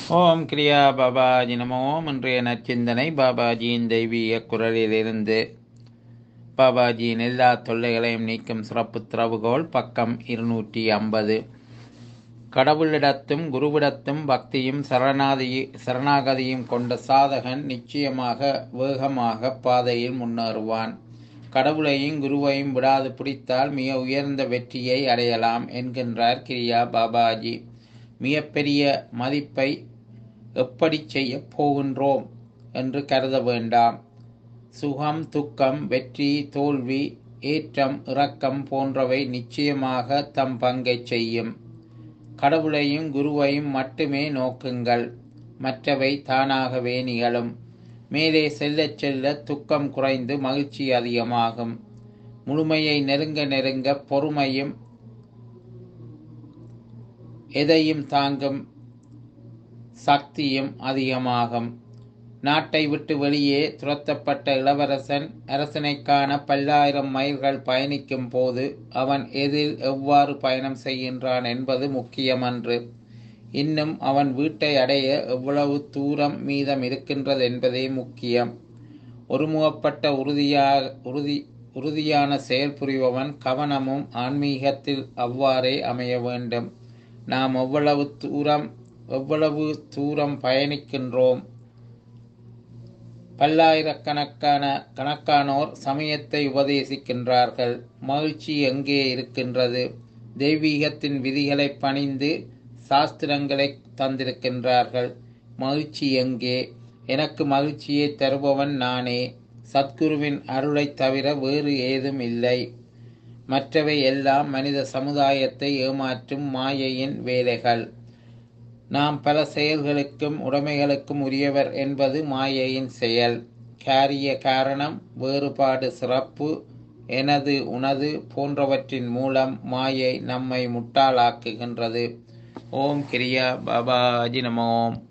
ஓம் கிரியா பாபாஜி நமோ இன்றைய நற்சிந்தனை பாபாஜியின் தெய்வீக குரலிலிருந்து பாபாஜியின் எல்லா தொல்லைகளையும் நீக்கும் சிறப்பு திறவுகோல் பக்கம் இருநூற்றி ஐம்பது கடவுளிடத்தும் குருவிடத்தும் பக்தியும் சரணாதி சரணாகதியும் கொண்ட சாதகன் நிச்சயமாக வேகமாக பாதையில் முன்னேறுவான் கடவுளையும் குருவையும் விடாது பிடித்தால் மிக உயர்ந்த வெற்றியை அடையலாம் என்கின்றார் கிரியா பாபாஜி மிகப்பெரிய மதிப்பை எப்படி செய்ய போகின்றோம் என்று கருத வேண்டாம் சுகம் துக்கம் வெற்றி தோல்வி ஏற்றம் இறக்கம் போன்றவை நிச்சயமாக தம் பங்கை செய்யும் கடவுளையும் குருவையும் மட்டுமே நோக்குங்கள் மற்றவை தானாகவே நிகழும் மேலே செல்லச் செல்ல துக்கம் குறைந்து மகிழ்ச்சி அதிகமாகும் முழுமையை நெருங்க நெருங்க பொறுமையும் எதையும் தாங்கும் சக்தியும் அதிகமாகும் நாட்டை விட்டு வெளியே துரத்தப்பட்ட இளவரசன் அரசனைக்கான பல்லாயிரம் மைல்கள் பயணிக்கும் போது அவன் எதில் எவ்வாறு பயணம் செய்கின்றான் என்பது முக்கியமன்று இன்னும் அவன் வீட்டை அடைய எவ்வளவு தூரம் மீதம் இருக்கின்றது என்பதே முக்கியம் ஒருமுகப்பட்ட உறுதியாக உறுதி உறுதியான செயல் புரிபவன் கவனமும் ஆன்மீகத்தில் அவ்வாறே அமைய வேண்டும் நாம் எவ்வளவு தூரம் எவ்வளவு தூரம் பயணிக்கின்றோம் பல்லாயிரக்கணக்கான கணக்கானோர் சமயத்தை உபதேசிக்கின்றார்கள் மகிழ்ச்சி எங்கே இருக்கின்றது தெய்வீகத்தின் விதிகளை பணிந்து சாஸ்திரங்களை தந்திருக்கின்றார்கள் மகிழ்ச்சி எங்கே எனக்கு மகிழ்ச்சியை தருபவன் நானே சத்குருவின் அருளைத் தவிர வேறு ஏதும் இல்லை மற்றவை எல்லாம் மனித சமுதாயத்தை ஏமாற்றும் மாயையின் வேலைகள் நாம் பல செயல்களுக்கும் உடைமைகளுக்கும் உரியவர் என்பது மாயையின் செயல் காரிய காரணம் வேறுபாடு சிறப்பு எனது உனது போன்றவற்றின் மூலம் மாயை நம்மை முட்டாளாக்குகின்றது ஓம் கிரியா பாபாஜி நமோம்